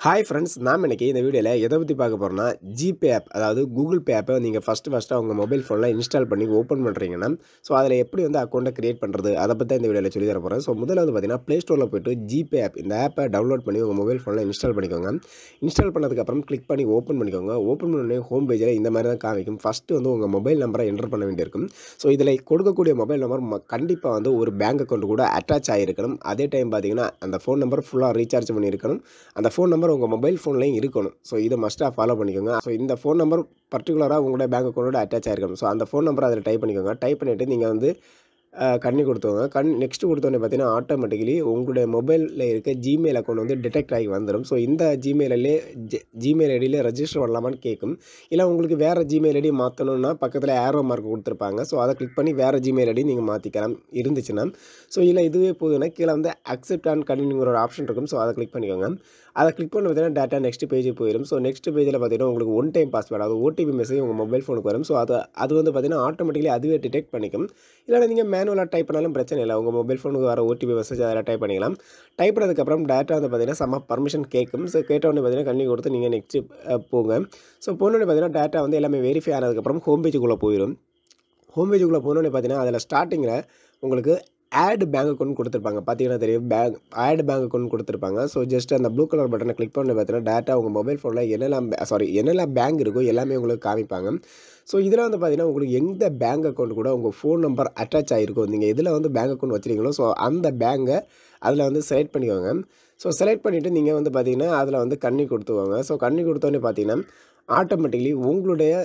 hi friends நாம் இன்னைக்கு இந்த வீடியோவில் எதை பற்றி பார்க்க போகிறோம்னா ஜிபே ஆப் அதாவது கூகுள் பே ஆப்பை நீங்கள் ஃபஸ்ட்டு ஃபஸ்ட்டு உங்கள் மொபைல் ஃபோனில் இன்ஸ்டால் பண்ணி ஓப்பன் பண்ணுறீங்கன்னா ஸோ அதில் எப்படி வந்து அக்கௌண்ட்டை க்ரியேட் பண்ணுறது அதை பற்றி இந்த வீடியோவில் சொல்லி தர போகிறேன் ஸோ முதல்ல வந்து பார்த்தீங்கன்னா ப்ளே ஸ்டோரில் போய்ட்டு ஜிபே ஆப் இந்த ஆப்பை டவுன்லோட் பண்ணி உங்கள் மொபைல் ஃபோனில் இன்ஸ்டால் பண்ணிக்கோங்க இன்ஸ்டால் பண்ணதுக்கப்புறம் கிளிக் பண்ணி ஓப்பன் பண்ணிக்கோங்க ஓப்பன் பண்ணி ஹோம் பேஜில் இந்த மாதிரி தான் காமிக்கும் ஃபஸ்ட்டு வந்து உங்கள் மொபைல் நம்பரை என்டர் பண்ண வேண்டியிருக்கும் ஸோ இதில் கொடுக்கக்கூடிய மொபைல் நம்பர் கண்டிப்பாக வந்து ஒரு பேங்க் அக்கௌண்ட் கூட அட்டாச் ஆகிருக்கணும் அதே டைம் பார்த்தீங்கன்னா அந்த ஃபோன் நம்பர் ஃபுல்லாக ரீசார்ஜ் பண்ணியிருக்கணும் அந்த ஃபோன் நம்பர் உங்கள் மொபைல் ஃபோன்லேயும் இருக்கணும் ஸோ இதை மஸ்ட்டாக ஃபாலோ பண்ணிக்கோங்க ஸோ இந்த ஃபோன் நம்பர் பர்டிகுலராக உங்களோட பேங்க் அக்கௌண்ட்டோட அட்டாச் ஆகிருக்கணும் ஸோ அந்த ஃபோன் நம்பர் அதில் டைப் பண்ணிக்கோங்க டைப் பண்ணிவிட்டு நீங்கள் வந்து அஹ், கண்ணி கொடுத்தவங்க கண் நெக்ஸ்ட்டு கொடுத்தோன்னே பார்த்தீங்கன்னா ஆட்டோமேட்டிக்கலி உங்களுடைய மொபைலில் இருக்க ஜிமெயில் அக்கௌண்ட் வந்து டிடெக்ட் ஆகி வந்துடும் ஸோ இந்த ஜிமெயிலே ஜிமெயில் ஐடியில் ரெஜிஸ்டர் பண்ணலாமான்னு கேட்கும் இல்லை உங்களுக்கு வேறு ஜிமெயில் ஐடி மாற்றணும்னா பக்கத்தில் ஏரோ மார்க் கொடுத்துருப்பாங்க ஸோ அதை கிளிக் பண்ணி வேறு ஜிமெயில் ஐடி நீங்கள் மாற்றிக்கலாம் இருந்துச்சுன்னா ஸோ இல்லை இதுவே போகுதுன்னா கீழே வந்து அக்செப்ட் அண்ட் கண்டினியூங்கிற ஒரு ஆப்ஷன் இருக்கும் ஸோ அதை கிளிக் பண்ணிக்கோங்க அதை கிளிக் பண்ண பார்த்தீங்கன்னா டேட்டா நெக்ஸ்ட் பேஜுக்கு போயிடும் ஸோ நெக்ஸ்ட் பேஜில் பார்த்தீங்கன்னா உங்களுக்கு ஒன் டைம் பாஸ்வேர்டு அது ஓடிபி மெசேஜ் உங்கள் மொபைல் ஃபோனுக்கு வரும் ஸோ அது அது வந்து பார்த்தீங்கன்னா ஆட்டோமேட்டிக்கலி அதுவே டிடெக்ட் பண்ணிக்கும் இல்லைனா நீங்கள் மேனுவலாக டைப் பண்ணாலும் பிரச்சனை இல்லை உங்கள் மொபைல் ஃபோனுக்கு வர ஓடிபி மெசேஜ் அதில் டைப் பண்ணிக்கலாம் டைப் பண்ணதுக்கப்புறம் டேட்டா வந்து பார்த்தீங்கன்னா சம்ம பர்மிஷன் கேட்கும் ஸோ கேட்டவுடனே பார்த்தீங்கன்னா கண்ணி கொடுத்து நீங்கள் நெக்ஸ்ட்டு போங்க ஸோ போனோடனே பார்த்தீங்கன்னா டேட்டா வந்து எல்லாமே வெரிஃபை ஆனதுக்கப்புறம் ஹோம் பேஜுக்குள்ளே போயிடும் ஹோம் பேஜுக்குள்ளே போனோடனே பார்த்தீங்கன்னா அதில் ஸ்டார்டிங்கில் உங்களுக்கு ஆட் பேங்க் அக்கௌண்ட் கொடுத்துருப்பாங்க பார்த்தீங்கன்னா தெரியும் பேங்க் ஆட் பேங்க் அக்கௌண்ட் கொடுத்துருப்பாங்க ஸோ ஜஸ்ட் அந்த ப்ளூ கலர் பட்டனை கிளிக் பண்ணி பார்த்தீங்கன்னா டேட்டா உங்கள் மொபைல் ஃபோனில் என்னெல்லாம் சாரி என்னெல்லாம் பேங்க் இருக்கோ எல்லாமே உங்களுக்கு காமிப்பாங்க ஸோ இதில் வந்து பார்த்தீங்கன்னா உங்களுக்கு எந்த பேங்க் அக்கௌண்ட் கூட உங்கள் ஃபோன் நம்பர் அட்டாச் ஆகிருக்கும் நீங்கள் இதில் வந்து பேங்க் அக்கௌண்ட் வச்சுருக்கீங்களோ ஸோ அந்த பேங்கை அதில் வந்து செலக்ட் பண்ணிக்கோங்க ஸோ செலக்ட் பண்ணிவிட்டு நீங்கள் வந்து பார்த்தீங்கன்னா அதில் வந்து கண்ணி கொடுத்துக்கோங்க ஸோ கண்ணி கொடுத்தோன்னே பார்த்தீங்கன்னா ஆட்டோமேட்டிக்லி உங்களுடைய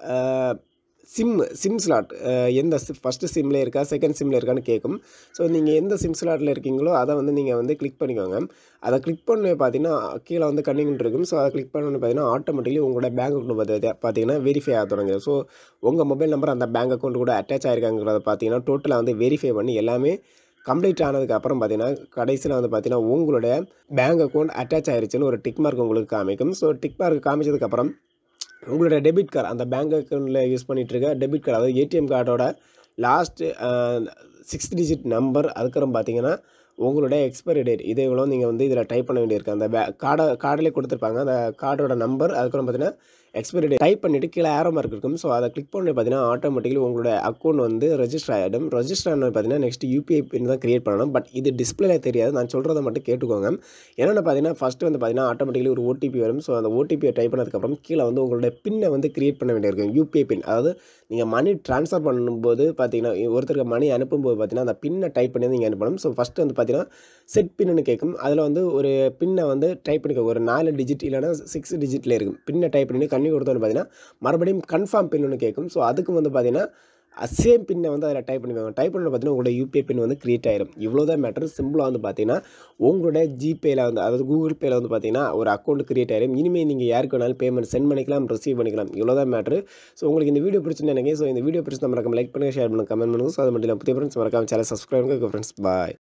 சிம் சிம் ஸ்லாட் எந்த ஃபஸ்ட்டு சிம்மில் இருக்கா செகண்ட் சிம்மில் இருக்கான்னு கேட்கும் ஸோ நீங்கள் எந்த சிம் ஸ்லாட்டில் இருக்கீங்களோ அதை வந்து நீங்கள் வந்து கிளிக் பண்ணிக்கோங்க அதை கிளிக் பண்ணி பார்த்தீங்கன்னா கீழே வந்து கன்னிங் இருக்கும் ஸோ அதை கிளிக் பண்ணி பார்த்தீங்கன்னா ஆட்டோமேட்டிக்லி உங்களோட பேங்க் அக்கௌண்ட் பார்த்து பார்த்தீங்கன்னா வெரிஃபை ஆக தொடங்குது ஸோ உங்கள் மொபைல் நம்பர் அந்த பேங்க் அக்கௌண்ட் கூட அட்டாச் ஆகிருக்காங்கிறத பார்த்தீங்கன்னா டோட்டலாக வந்து வெரிஃபை பண்ணி எல்லாமே கம்ப்ளீட் ஆனதுக்கு அப்புறம் பார்த்தீங்கன்னா கடைசியில் வந்து பார்த்தீங்கன்னா உங்களுடைய பேங்க் அக்கௌண்ட் அட்டாச் ஆயிருச்சுன்னு ஒரு டிக் மார்க் உங்களுக்கு காமிக்கும் ஸோ டிக் மார்க் காமிச்சதுக்கப்புறம் உங்களுடைய டெபிட் கார்டு அந்த பேங்க் அக்கௌண்ட்டில் யூஸ் பண்ணிகிட்டு இருக்க டெபிட் கார்டு அதாவது ஏடிஎம் கார்டோட லாஸ்ட்டு சிக்ஸ் டிஜிட் நம்பர் அதுக்கப்புறம் பார்த்தீங்கன்னா உங்களுடைய எக்ஸ்பைரி டேட் இதை இவ்வளோ நீங்கள் வந்து இதில் டைப் பண்ண வேண்டியிருக்கு அந்த பே கார்டை கார்டிலே கொடுத்துருப்பாங்க அந்த கார்டோட நம்பர் அதுக்கப்புறம் பார்த்தீங்கன்னா எக்ஸ்பைரி டேட் டைப் பண்ணிவிட்டு கீழே ஏரோ மார்க் இருக்கும் ஸோ அதை கிளிக் பண்ணி பார்த்தீங்கன்னா ஆட்டோமேட்டிக்கலி உங்களோட அக்கௌண்ட் வந்து ரெஜிஸ்டர் ஆகிடும் ரெஜிஸ்டர் ஆனது பார்த்தீங்கன்னா நெக்ஸ்ட் யூபிஐ பின் தான் கிரியேட் பண்ணணும் பட் இது டிஸ்பிளே தெரியாது நான் சொல்கிறத மட்டும் கேட்டுக்கோங்க என்னென்னு பார்த்தீங்கன்னா ஃபஸ்ட்டு வந்து பார்த்தீங்கன்னா ஆட்டோமேட்டிக்கலி ஒரு ஓடிபி வரும் ஸோ அந்த ஓடிபியை டைப் பண்ணதுக்கப்புறம் கீழே வந்து உங்களுடைய பின்னை வந்து கிரியேட் பண்ண வேண்டியிருக்கும் யூபிஐ பின் அதாவது நீங்கள் மணி ட்ரான்ஸ்ஃபர் பண்ணும்போது பார்த்தீங்கன்னா ஒருத்தருக்கு மணி அனுப்பும்போது பார்த்தீங்கன்னா அந்த பின்னை டைப் பண்ணி நீங்கள் அனுப்பணும் ஸோ ஃபஸ்ட்டு வந்து பார்த்தீங்கன்னா செட் பின்னு கேட்கும் அதில் வந்து ஒரு பின்னை வந்து டைப் பண்ணிக்க ஒரு நாலு டிஜிட் இல்லைனா சிக்ஸ் டிஜிட்டில் இருக்கும் பின்னை டைப் பண்ணி கண்ணி கொடுத்தோன்னு பார்த்தீங்கன்னா மறுபடியும் கன்ஃபார்ம் பின்னு கேட்கும் ஸோ அதுக்கு வந்து பார்த்தீங்கன்னா சேம் பின்னை வந்து அதில் டைப் பண்ணிக்கோங்க டைப் பண்ணி பார்த்தீங்கன்னா உங்களோட யூபிஐ பின் வந்து கிரியேட் ஆயிரும் இவ்வளோ தான் மேட்ரு சிம்பிளாக வந்து பார்த்தீங்கன்னா உங்களோட ஜிபேயில் வந்து அதாவது கூகுள் பேயில் வந்து பார்த்தீங்கன்னா ஒரு அக்கௌண்ட் கிரியேட் ஆயிரும் இனிமேல் நீங்கள் யாருக்கு வேணாலும் பேமெண்ட் சென்ட் பண்ணிக்கலாம் ரிசீவ் பண்ணிக்கலாம் இவ்வளோ தான் மேட்ரு ஸோ உங்களுக்கு இந்த வீடியோ பிடிச்சுன்னு நினைக்கிறேன் ஸோ இந்த வீடியோ பிடிச்சி மறக்காம லைக் பண்ணுங்கள் ஷேர் பண்ணுங்கள் கமெண்ட் பண்ணுங்கள் ஸோ அது மட்டும் இல்லை புதிய ஃப்ரெண்ட்ஸ் மறக்காம சேனல் சப்ஸ்கிரைப் பண்ணுங்கள் ஃப்ரெண்ட்ஸ் பாய்